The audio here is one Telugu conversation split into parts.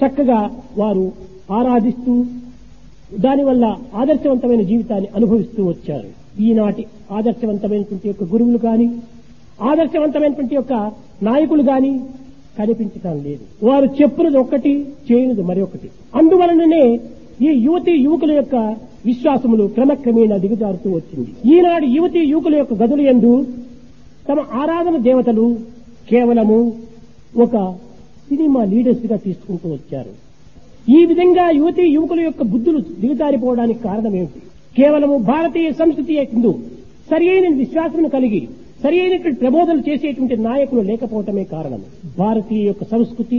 చక్కగా వారు ఆరాధిస్తూ దానివల్ల ఆదర్శవంతమైన జీవితాన్ని అనుభవిస్తూ వచ్చారు ఈనాటి ఆదర్శవంతమైనటువంటి యొక్క గురువులు కానీ ఆదర్శవంతమైనటువంటి యొక్క నాయకులు కానీ కనిపించటం లేదు వారు చెప్పునది ఒక్కటి చేయనిది మరొకటి అందువలననే ఈ యువతి యువకుల యొక్క విశ్వాసములు క్రమక్రమేణా దిగజారుతూ వచ్చింది ఈనాడు యువతి యువకుల యొక్క గదులు ఎందు తమ ఆరాధన దేవతలు కేవలము ఒక సినిమా లీడర్స్ గా తీసుకుంటూ వచ్చారు ఈ విధంగా యువతి యువకుల యొక్క బుద్ధులు దిగజారిపోవడానికి కారణం ఏమిటి కేవలము భారతీయ సంస్కృతి యందు సరి అయిన విశ్వాసం కలిగి సరి అయినటువంటి ప్రబోధనలు చేసేటువంటి నాయకులు లేకపోవటమే కారణం భారతీయ యొక్క సంస్కృతి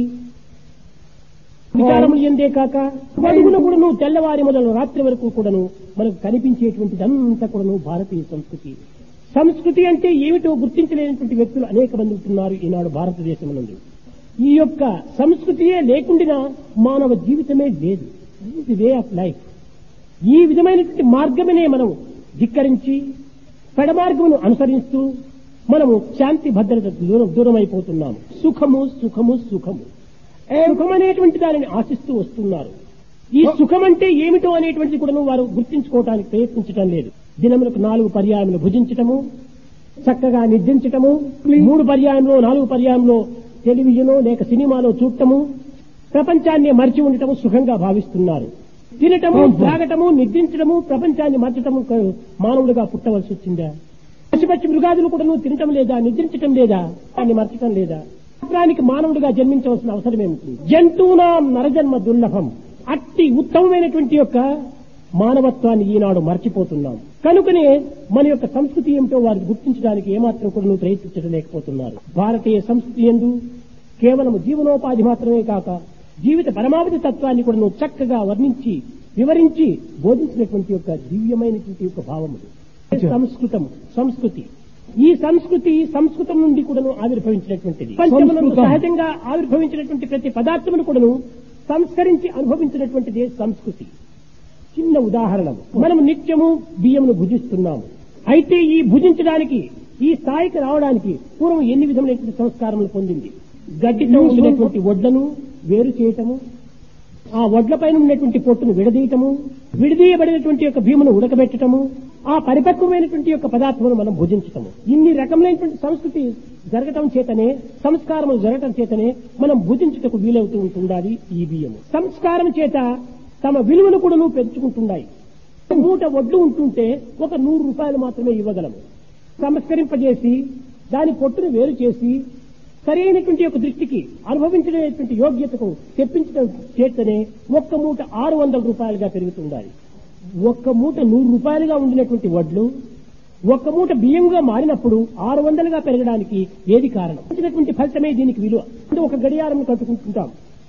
విచారములు ఎందే కాక అడుగున కూడాను తెల్లవారి మొదలు రాత్రి వరకు కూడాను మనకు కనిపించేటువంటిదంతా కూడాను భారతీయ సంస్కృతి సంస్కృతి అంటే ఏమిటో గుర్తించలేనటువంటి వ్యక్తులు అనేక మంది ఉంటున్నారు ఈనాడు భారతదేశం నుండి ఈ యొక్క సంస్కృతియే లేకుండా మానవ జీవితమే లేదు ది వే ఆఫ్ లైఫ్ ఈ విధమైనటువంటి మార్గమనే మనం ధిక్కరించి పెడమార్గమును అనుసరిస్తూ మనము శాంతి భద్రత దూరం దూరం అయిపోతున్నాము సుఖము సుఖము సుఖము సుఖం అనేటువంటి దానిని ఆశిస్తూ వస్తున్నారు ఈ సుఖం అంటే ఏమిటో అనేటువంటిది కూడా వారు గుర్తించుకోవడానికి ప్రయత్నించడం లేదు దినములకు నాలుగు పర్యాయములు భుజించటము చక్కగా నిద్రించటము మూడు పర్యాయంలో నాలుగు పర్యాయంలో టెలివిజన్ లేక సినిమాలో చూడటము ప్రపంచాన్ని మరిచి ఉండటము సుఖంగా భావిస్తున్నారు తినటము త్రాగటము నిద్రించడము ప్రపంచాన్ని మర్చటము క- మానవుడిగా పుట్టవలసి వచ్చిందా పచ్చి పచ్చి మృగాదులు కూడా తినటం లేదా నిద్రించటం లేదా దాన్ని మర్చటం లేదా శాస్త్రానికి మానవుడిగా జన్మించవలసిన అవసరం ఏమిటి జంతువునాం నరజన్మ దుర్లభం అట్టి ఉత్తమమైనటువంటి యొక్క మానవత్వాన్ని ఈనాడు మర్చిపోతున్నాం కనుకనే మన యొక్క సంస్కృతి ఏమిటో వారు గుర్తించడానికి ఏమాత్రం కూడా ప్రయత్నించలేకపోతున్నారు భారతీయ సంస్కృతి ఎందు కేవలం జీవనోపాధి మాత్రమే కాక జీవిత పరమావధి తత్వాన్ని కూడా చక్కగా వర్ణించి వివరించి బోధించినటువంటి యొక్క దివ్యమైనటువంటి యొక్క భావములు సంస్కృతం సంస్కృతి ఈ సంస్కృతి సంస్కృతం నుండి కూడాను ఆవిర్భవించినటువంటిది ప్రపంచమునందు సంస్కృతం. సహజంగా ఆవిర్భవించినటువంటి ప్రతి పదార్థమును కూడాను సంస్కరించి అనుభవించినటువంటిదే సంస్కృతి చిన్న ఉదాహరణ మనం నిత్యము బియ్యమును భుజిస్తున్నాము అయితే ఈ భుజించడానికి ఈ స్థాయికి రావడానికి పూర్వం ఎన్ని విధములైనటువంటి సంస్కారములు పొందింది గడ్డితో ఉండినటువంటి వడ్లను వేరు చేయటము ఆ వడ్లపైన ఉన్నటువంటి పొట్టును విడదీయటము విడదీయబడినటువంటి యొక్క భీమును ఉడకబెట్టటము ఆ పరిపక్వమైనటువంటి యొక్క పదార్థమును మనం భుజించటము ఇన్ని రకములైనటువంటి సంస్కృతి జరగటం చేతనే సంస్కారము జరగటం చేతనే మనం భుజించుటకు వీలవుతూ ఉంటుండాలి ఈ బియ్యము సంస్కారం చేత తమ విలువను కూడా పెంచుకుంటున్నాయి మూట వడ్లు ఉంటుంటే ఒక నూరు రూపాయలు మాత్రమే ఇవ్వగలము సంస్కరింపజేసి దాని పొట్టును వేరు చేసి సరైనటువంటి యొక్క దృష్టికి అనుభవించలేనటువంటి యోగ్యతకు తెప్పించడం చేతనే ఒక్క మూట ఆరు వందల రూపాయలుగా పెరుగుతుండాలి ఒక్క మూట నూరు రూపాయలుగా ఉండినటువంటి వడ్లు ఒక్క మూట బియ్యంగా మారినప్పుడు ఆరు వందలుగా పెరగడానికి ఏది కారణం వచ్చినటువంటి ఫలితమే దీనికి విలువ అంటే ఒక గడియారం కట్టుకుంటుంటాం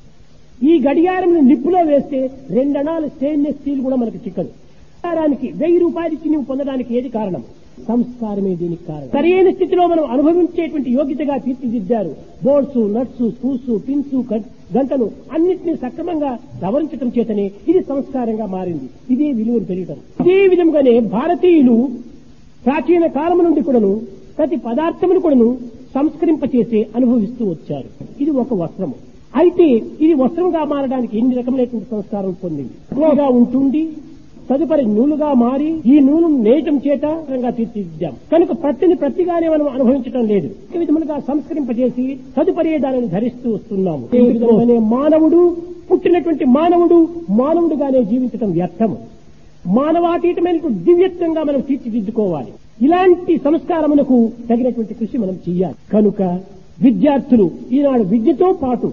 ఈ గడియారం నిప్పులో వేస్తే రెండణాలు స్టెయిన్లెస్ స్టీల్ కూడా మనకు చిక్కదు గడియారానికి వెయ్యి రూపాయలు ఇచ్చి నువ్వు పొందడానికి ఏది కారణం సంస్కారమే దీనికి కారణం సరైన స్థితిలో మనం అనుభవించేటువంటి యోగ్యతగా తీర్చిదిద్దారు బోర్డ్స్ నట్స్ స్క్రూస్ పిన్స్ గంటలు అన్నింటినీ సక్రమంగా సవరించడం చేతనే ఇది సంస్కారంగా మారింది ఇదే విలువను పెరగటం ఇదే విధంగానే భారతీయులు ప్రాచీన కాలం నుండి కూడాను ప్రతి పదార్థమును కూడాను సంస్కరింపచేసి అనుభవిస్తూ వచ్చారు ఇది ఒక వస్త్రము అయితే ఇది వస్త్రంగా మారడానికి ఎన్ని రకములైనటువంటి సంస్కారం పొందింది నూలుగా ఉంటుండి తదుపరి నూలుగా మారి ఈ నూలును నేయటం చేత రంగా తీర్చిదిద్దాం కనుక ప్రతిని ప్రతిగానే మనం అనుభవించడం లేదు ఈ విధములుగా సంస్కరింపజేసి తదుపరి దానిని ధరిస్తూ వస్తున్నాము ఈ విధంగానే మానవుడు పుట్టినటువంటి మానవుడు మానవుడుగానే జీవించటం వ్యర్థము మానవాతీతమైనటువంటి దివ్యత్వంగా మనం తీర్చిదిద్దుకోవాలి ఇలాంటి సంస్కారమునకు తగినటువంటి కృషి మనం చెయ్యాలి కనుక విద్యార్థులు ఈనాడు విద్యతో పాటు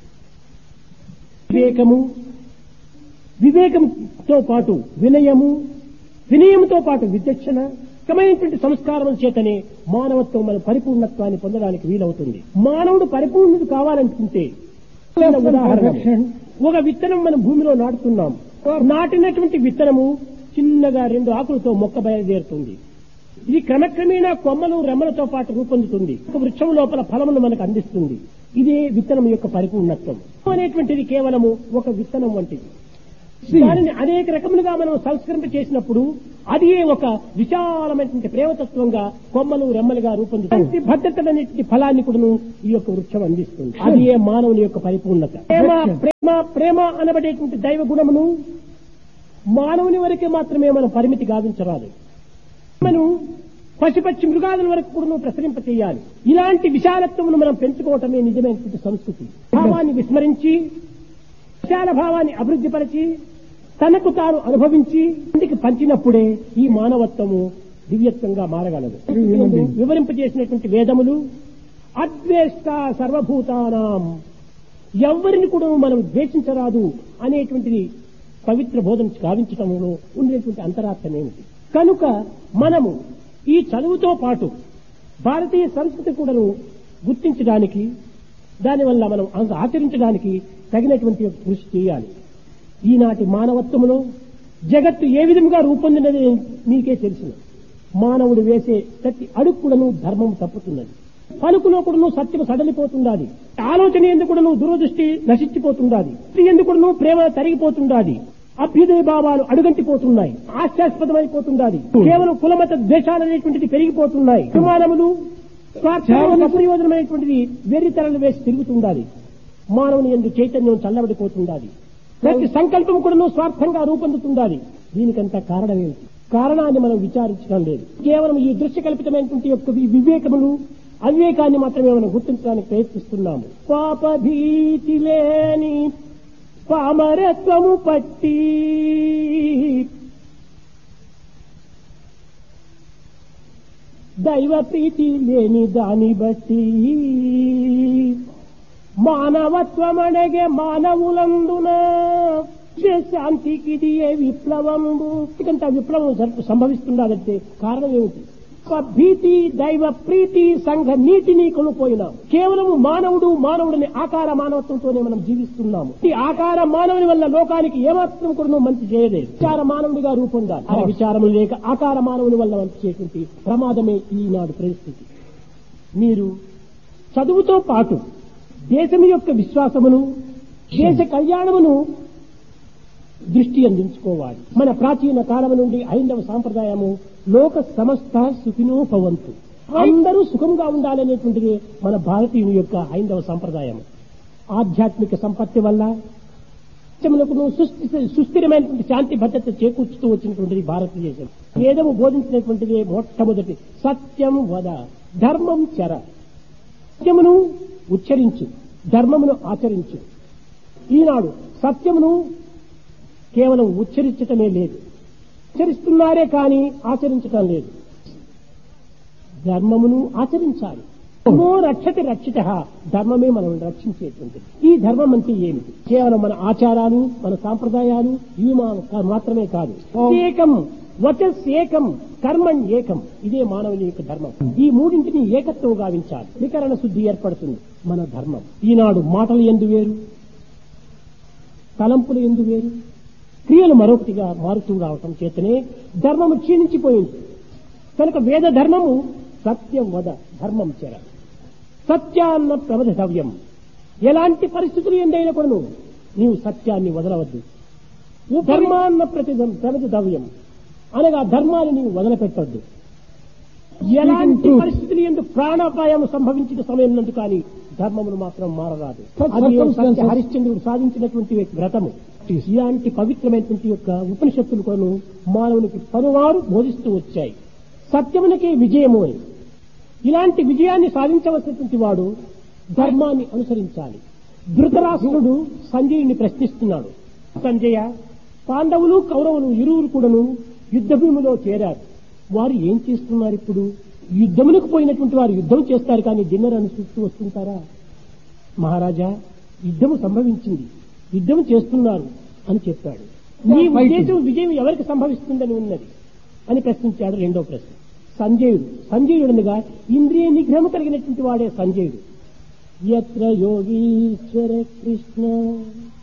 వివేకము వివేకంతో పాటు వినయము వినయంతో పాటు విచక్షణ రకమైనటువంటి సంస్కారం చేతనే మానవత్వం మన పరిపూర్ణత్వాన్ని పొందడానికి వీలవుతుంది మానవుడు పరిపూర్ణుడు కావాలనుకుంటే చిన్న ఉదాహరణ ఒక విత్తనం మనం భూమిలో నాటుతున్నాం నాటినటువంటి విత్తనము చిన్నగా రెండు ఆకులతో మొక్క బయలుదేరుతుంది ఇది క్రమక్రమేణా కొమ్మలు రెమ్మలతో పాటు రూపొందుతుంది ఒక వృక్షం లోపల ఫలమును మనకు అందిస్తుంది ఇదే విత్తనం యొక్క పరిపూర్ణత్వం అనేటువంటిది కేవలము ఒక విత్తనం వంటిది దానిని అనేక రకములుగా మనం సంస్కరింప చేసినప్పుడు అది ఒక విశాలమైనటువంటి ప్రేమతత్వంగా కొమ్మలు రెమ్మలుగా రూపొందుతుంది భద్రతలనేటువంటి ఫలాన్ని కూడా ఈ యొక్క వృక్షం అందిస్తుంది అది ఏ మానవుని యొక్క పరిపూర్ణత ప్రేమ ప్రేమ ప్రేమ అనబడేటువంటి దైవ గుణమును మానవుని వరకే మాత్రమే మనం పరిమితి గావించరాదు మనం పశుపక్షి మృగాదుల వరకు కూడా ప్రసరింప చేయాలి ఇలాంటి విశాలత్వమును మనం పెంచుకోవటమే నిజమైనటువంటి సంస్కృతి భావాన్ని విస్మరించి విశాల భావాన్ని అభివృద్ధిపరిచి తనకు తాను అనుభవించి ఇంటికి పంచినప్పుడే ఈ మానవత్వము దివ్యత్వంగా మారగలదు వివరింపజేసినటువంటి వేదములు అద్వేష్ట సర్వభూతానాం ఎవరిని కూడా మనం ద్వేషించరాదు అనేటువంటిది పవిత్ర బోధన గావించటంలో ఉండేటువంటి అంతరార్థం ఏమిటి కనుక మనము ఈ చదువుతో పాటు భారతీయ సంస్కృతి కూడాను గుర్తించడానికి దానివల్ల మనం అంత ఆచరించడానికి తగినటువంటి కృషి చేయాలి ఈనాటి మానవత్వములో జగత్తు ఏ విధంగా రూపొందినది మీకే తెలుసును మానవుడు వేసే ప్రతి అడుక్కుడను ధర్మం తప్పుతున్నది పలుకులో కూడాను సత్యం సడలిపోతుండాలి ఆలోచన ఎందుకుడను దురదృష్టి నశించిపోతుండాలి ఎందుకుడను ప్రేమ తరిగిపోతుండాలి అభ్యుదయ భావాలు అడుగంటిపోతున్నాయి ఆశాస్పదమైపోతుండాలి కేవలం కులమత ద్వేషాలు అనేటువంటిది పెరిగిపోతున్నాయి విమానములు ప్రయోజనమైనటువంటిది వెర్రితరలు వేసి తిరుగుతుండాలి మానవుని ఎందు చైతన్యం చల్లబడిపోతుండాలి ప్రతి సంకల్పం కూడా స్వార్థంగా రూపొందుతుండాలి దీనికంతా కారణం ఏమిటి కారణాన్ని మనం విచారించడం లేదు కేవలం ఈ దృశ్య కల్పితమైనటువంటి యొక్క ఈ వివేకములు అవివేకాన్ని మాత్రమే మనం గుర్తించడానికి ప్రయత్నిస్తున్నాము పాప భీతి లేని పామరత్వము పట్టి దైవ ప్రీతి లేని దాని బట్టి మానవత్వమనగే మానవులందున శాంతికి ఇది ఏ విప్లవంబు ఎందుకంటే ఆ విప్లవం జరుపు- సంభవిస్తుండాలంటే కారణం ఏమిటి ఒక భీతి దైవ ప్రీతి సంఘ నీటిని కొనుపోయినాం కేవలం మానవుడు మానవుడిని ఆకార మానవత్వంతోనే మనం జీవిస్తున్నాము ఈ ఆకార మానవుని వల్ల లోకానికి ఏమాత్రం కూడా మంచి చేయలేదు విచార మానవుడిగా రూపొందాలి ఆ విచారము లేక ఆకార మానవుని వల్ల మంచి చేటువంటి ప్రమాదమే ఈనాడు పరిస్థితి మీరు చదువుతో పాటు దేశం యొక్క విశ్వాసమును దేశ కళ్యాణమును దృష్టి అందించుకోవాలి మన ప్రాచీన కాలం నుండి ఐందవ సాంప్రదాయము లోక సమస్త సుఖినో భవంతు అందరూ సుఖంగా ఉండాలనేటువంటిది మన భారతీయుని యొక్క ఐందవ సంప్రదాయం ఆధ్యాత్మిక సంపత్తి వల్ల దేశములకు సుస్థి- సుస్థిరమైనటువంటి శాంతి భద్రత చేకూర్చుతూ వచ్చినటువంటిది భారతదేశం వేదము బోధించినటువంటిది మొట్టమొదటి సత్యం వద ధర్మం చర సత్యమును ఉచ్చరించు ధర్మమును ఆచరించు ఈనాడు సత్యమును కేవలం ఉచ్చరించటమే లేదు ఉచ్చరిస్తున్నారే కానీ ఆచరించటం లేదు ధర్మమును ఆచరించాలి ధర్మో రక్షతి రక్షిత ధర్మమే మనం రక్షించేటువంటిది ఈ ధర్మం అంటే ఏమిటి కేవలం మన ఆచారాలు మన సాంప్రదాయాలు ఇవి మా- మాత్రమే కాదు ఏకం వచస్ ఏకం కర్మం ఏకం ఇదే మానవుని యొక్క ధర్మం ఈ మూడింటిని ఏకత్వం గావించాలి వికరణ శుద్ధి ఏర్పడుతుంది మన ధర్మం ఈనాడు మాటలు ఎందు వేరు తలంపులు ఎందు వేరు క్రియలు మరొకటిగా మారుతూ రావటం చేతనే ధర్మము క్షీణించిపోయింది కనుక వేద ధర్మము సత్యం వద ధర్మం చెర సత్యాన్న ప్రవధవ్యం ఎలాంటి పరిస్థితులు ఎందైనా కూడా నీవు సత్యాన్ని వదలవద్దు ధర్మాన్న ప్రతి ప్రవధవ్యం అనగా ధర్మాన్ని నీవు వదిలిపెట్టద్దు ఎలాంటి పరిస్థితులు ఎందుకు ప్రాణాపాయం సంభవించిన సమయం నందు కానీ ధర్మమును మాత్రం మారరాదు అది సత్య హరిశ్చంద్రుడు సాధించినటువంటి వ్రతము ఇలాంటి పవిత్రమైనటువంటి యొక్క ఉపనిషత్తులు కొను మానవునికి పలువారు బోధిస్తూ వచ్చాయి సత్యమునకే విజయము అని ఇలాంటి విజయాన్ని సాధించవలసినటువంటి వాడు ధర్మాన్ని అనుసరించాలి ధృతరాష్ట్రుడు సంజయుని ప్రశ్నిస్తున్నాడు సంజయ పాండవులు కౌరవులు ఇరువురు కూడాను యుద్ధభూమిలో చేరారు వారు ఏం చేస్తున్నారు ఇప్పుడు యుద్ధములకు పోయినటువంటి వారు యుద్ధం చేస్తారు కానీ డిన్నర్ అనుసరిస్తూ వస్తుంటారా మహారాజా యుద్ధము సంభవించింది యుద్ధం చేస్తున్నారు అని చెప్పాడు నీ ఉద్దేశం విజయం ఎవరికి సంభవిస్తుందని ఉన్నది అని ప్రశ్నించాడు రెండో ప్రశ్న సంజయుడు సంజయుడుగా ఇంద్రియ నిగ్రహం కలిగినటువంటి వాడే సంజయుడు ఎత్ర యోగీశ్వర కృష్ణ